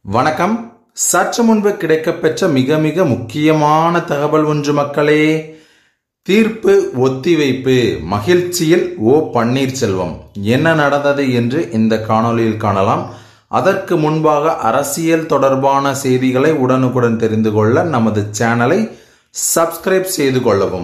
வணக்கம் சற்று முன்பு கிடைக்கப்பெற்ற மிக மிக முக்கியமான தகவல் ஒன்று மக்களே தீர்ப்பு ஒத்திவைப்பு மகிழ்ச்சியில் ஓ பன்னீர்செல்வம் என்ன நடந்தது என்று இந்த காணொளியில் காணலாம் அதற்கு முன்பாக அரசியல் தொடர்பான செய்திகளை உடனுக்குடன் தெரிந்து கொள்ள நமது சேனலை சப்ஸ்கிரைப் செய்து கொள்ளவும்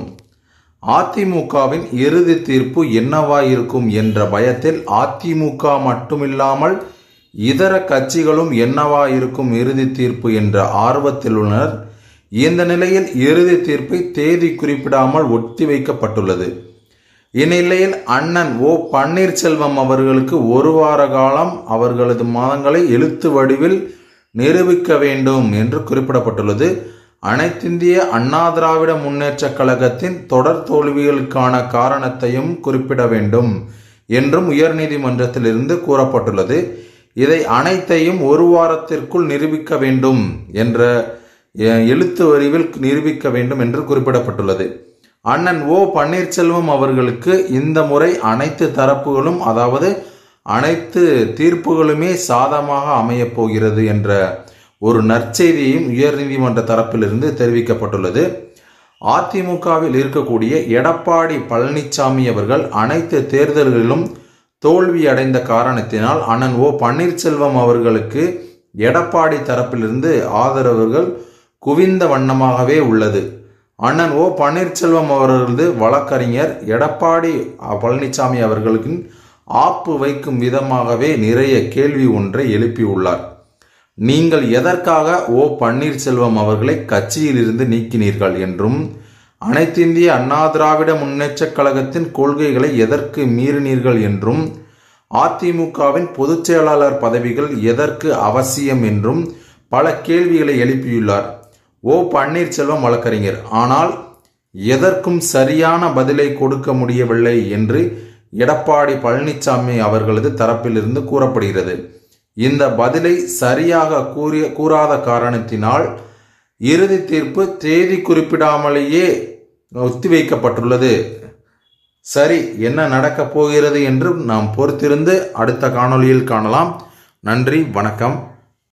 அதிமுகவின் இறுதி தீர்ப்பு என்னவாயிருக்கும் என்ற பயத்தில் அதிமுக மட்டுமில்லாமல் இதர கட்சிகளும் என்னவா இருக்கும் இறுதி தீர்ப்பு என்ற ஆர்வத்தில் உள்ளனர் இந்த நிலையில் இறுதி தீர்ப்பை தேதி குறிப்பிடாமல் ஒத்திவைக்கப்பட்டுள்ளது இந்நிலையில் அண்ணன் ஓ பன்னீர்செல்வம் அவர்களுக்கு ஒரு வார காலம் அவர்களது மதங்களை எழுத்து வடிவில் நிரூபிக்க வேண்டும் என்று குறிப்பிடப்பட்டுள்ளது அனைத்திந்திய அண்ணா திராவிட முன்னேற்றக் கழகத்தின் தொடர் தோல்விகளுக்கான காரணத்தையும் குறிப்பிட வேண்டும் என்றும் உயர்நீதிமன்றத்திலிருந்து கூறப்பட்டுள்ளது இதை அனைத்தையும் ஒரு வாரத்திற்குள் நிரூபிக்க வேண்டும் என்ற அஹ், எழுத்து வடிவில் நிரூபிக்க வேண்டும் என்று குறிப்பிடப்பட்டுள்ளது அண்ணன் ஓ பன்னீர்செல்வம் அவர்களுக்கு இந்த முறை அனைத்து தரப்புகளும் அதாவது அனைத்து தீர்ப்புகளுமே சாதமாக அமையப் போகிறது என்ற ஒரு நற்செய்தியையும் உயர்நீதிமன்ற தரப்பிலிருந்து தெரிவிக்கப்பட்டுள்ளது அதிமுகவில் இருக்கக்கூடிய எடப்பாடி பழனிசாமி அவர்கள் அனைத்து தேர்தல்களிலும் தோல்வி அடைந்த காரணத்தினால் அண்ணன் ஓ பன்னீர்செல்வம் அவர்களுக்கு எடப்பாடி தரப்பிலிருந்து ஆதரவுகள் குவிந்த வண்ணமாகவே உள்ளது அண்ணன் ஓ பன்னீர்செல்வம் அவர்களது வழக்கறிஞர் எடப்பாடி பழனிசாமி அவர்களுக்கு ஆப்பு வைக்கும் விதமாகவே நிறைய கேள்வி ஒன்றை எழுப்பியுள்ளார் நீங்கள் எதற்காக ஓ பன்னீர்செல்வம் அவர்களை கட்சியிலிருந்து நீக்கினீர்கள் என்றும் அனைத்திந்திய அண்ணா திராவிட முன்னேற்றக் கழகத்தின் கொள்கைகளை எதற்கு மீறினீர்கள் என்றும் அதிமுகவின் பொதுச் செயலாளர் பதவிகள் எதற்கு அவசியம் என்றும் பல கேள்விகளை எழுப்பியுள்ளார் ஓ பன்னீர்செல்வம் வழக்கறிஞர் ஆனால் எதற்கும் சரியான பதிலை கொடுக்க முடியவில்லை என்று எடப்பாடி பழனிசாமி அவர்களது தரப்பிலிருந்து கூறப்படுகிறது இந்த பதிலை சரியாக கூறிய கூறாத காரணத்தினால் இறுதி தீர்ப்பு தேதி குறிப்பிடாமலேயே ஒத்திவைக்கப்பட்டுள்ளது சரி என்ன நடக்கப் போகிறது என்று நாம் பொறுத்திருந்து அடுத்த காணொளியில் காணலாம் நன்றி வணக்கம்